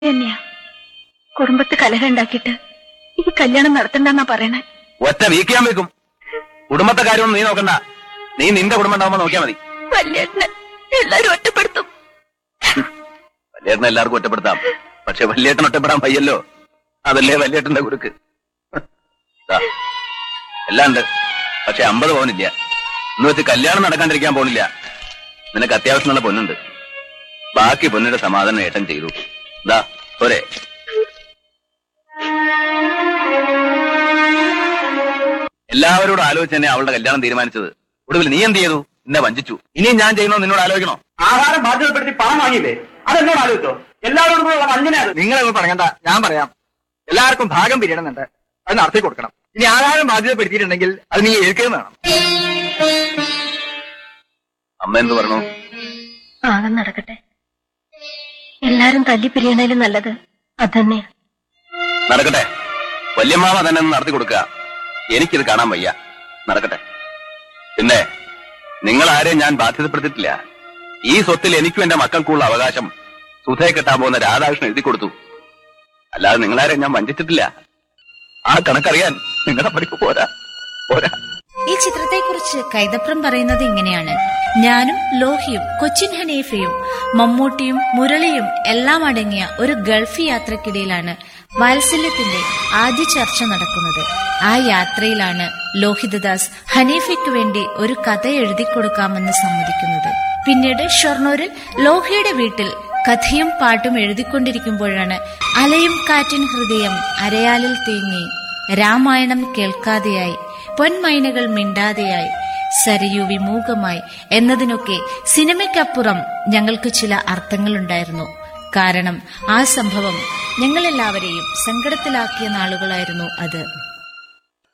തന്നെയാ കുടുംബത്ത് കലഹം ഉണ്ടാക്കിയിട്ട് ഈ കല്യാണം നടത്തണ്ടെന്നാ പറയണേ ഒറ്റ വീക്കിയാൻ വെക്കും കുടുംബത്തെ കാര്യമൊന്നും നീ നോക്കണ്ട നീ നിന്റെ കുടുംബം ഉണ്ടാവുമ്പോ നോക്കിയാ മതി വല്യേട്ടനെ എല്ലാരും ഒറ്റപ്പെടുത്തും വല്യേട്ടനെ എല്ലാവർക്കും ഒറ്റപ്പെടുത്താം പക്ഷെ വല്യേട്ടൻ ഒറ്റപ്പെടാൻ വയ്യല്ലോ അതല്ലേ വല്യേട്ടന്റെ കുരുക്ക് ദാ, എല്ലാം ഉണ്ട് പക്ഷെ അമ്പത് പവനില്ല എന്ന് വെച്ച് കല്യാണം നടക്കാണ്ടിരിക്കാൻ പോണില്ല നിനക്ക് അത്യാവശ്യമുള്ള പൊന്നുണ്ട് ബാക്കി പൊന്നിന്റെ സമാധാനം ഏട്ടൻ ചെയ്തു ദാ പോരെ എല്ലാവരോടും ആലോചിച്ച് തന്നെ അവളുടെ കല്യാണം തീരുമാനിച്ചത് ഒടുവിൽ നീ എന്ത് ചെയ്തു എന്നെ വഞ്ചിച്ചു ഇനിയും ഞാൻ ചെയ്യുന്നോ നിന്നോട് ആലോചിക്കണോ ആഹാരം ബാധ്യതപ്പെടുത്തി പണം വാങ്ങിയില്ലേ അതെന്നോട് ആലോചിച്ചോ എല്ലാവരോടും കൂടെ ഉള്ള വഞ്ചന അത് നിങ്ങളൊന്നും പറയണ്ട ഞാൻ പറയാം എല്ലാവർക്കും ഭാഗം പിരിയണമെന്നുണ്ട് അത് നടത്തി കൊടുക്കണം ഇനി ആധാരം ബാധ്യതപ്പെടുത്തിയിട്ടുണ്ടെങ്കിൽ അത് നീ ഏൽക്കുകയും വേണം അമ്മ എന്ത് പറഞ്ഞു ആകം നടക്കട്ടെ എല്ലാരും തല്ലിപ്പിരിയണേലും നല്ലത് അതന്നെയാ നടക്കട്ടെ വല്യമ്മാവ തന്നെ ഒന്ന് നടത്തി കൊടുക്കുക എനിക്കിത് കാണാൻ വയ്യ നടക്കട്ടെ പിന്നെ നിങ്ങൾ ആരെയും ഞാൻ ബാധ്യതപ്പെടുത്തിയിട്ടില്ല ഈ സ്വത്തിൽ എനിക്കും എന്റെ മക്കൾക്കുള്ള അവകാശം സുധയെ കെട്ടാൻ പോകുന്ന രാധാകൃഷ്ണൻ എഴുതി കൊടുത്തു അല്ലാതെ നിങ്ങളാരെയും ഞാൻ വഞ്ചിച്ചിട്ടില്ല ആ കണക്കറിയാൻ നിങ്ങളുടെ പഠിപ്പ് പോരാ പോരാ ഈ ചിത്രത്തെക്കുറിച്ച് കൈതപ്രം പറയുന്നത് ഇങ്ങനെയാണ് ഞാനും ലോഹിയും കൊച്ചിൻ ഹനീഫയും മമ്മൂട്ടിയും മുരളിയും എല്ലാം അടങ്ങിയ ഒരു ഗൾഫ് യാത്രക്കിടയിലാണ് വാത്സല്യത്തിന്റെ ആദ്യ ചർച്ച നടക്കുന്നത് ആ യാത്രയിലാണ് ലോഹിതദാസ് ഹനീഫയ്ക്ക് വേണ്ടി ഒരു കഥ എഴുതി കൊടുക്കാമെന്ന് സമ്മതിക്കുന്നത് പിന്നീട് ഷൊർണൂരിൽ ലോഹിയുടെ വീട്ടിൽ കഥയും പാട്ടും എഴുതിക്കൊണ്ടിരിക്കുമ്പോഴാണ് അലയും കാറ്റിൻ ഹൃദയം അരയാലിൽ തേങ്ങി രാമായണം കേൾക്കാതെയായി പൊന്മൈനകൾ മിണ്ടാതെയായി സരയു വിമൂകമായി എന്നതിനൊക്കെ സിനിമയ്ക്കപ്പുറം ഞങ്ങൾക്ക് ചില അർത്ഥങ്ങളുണ്ടായിരുന്നു കാരണം ആ സംഭവം ഞങ്ങളെല്ലാവരെയും സങ്കടത്തിലാക്കിയ നാളുകളായിരുന്നു അത്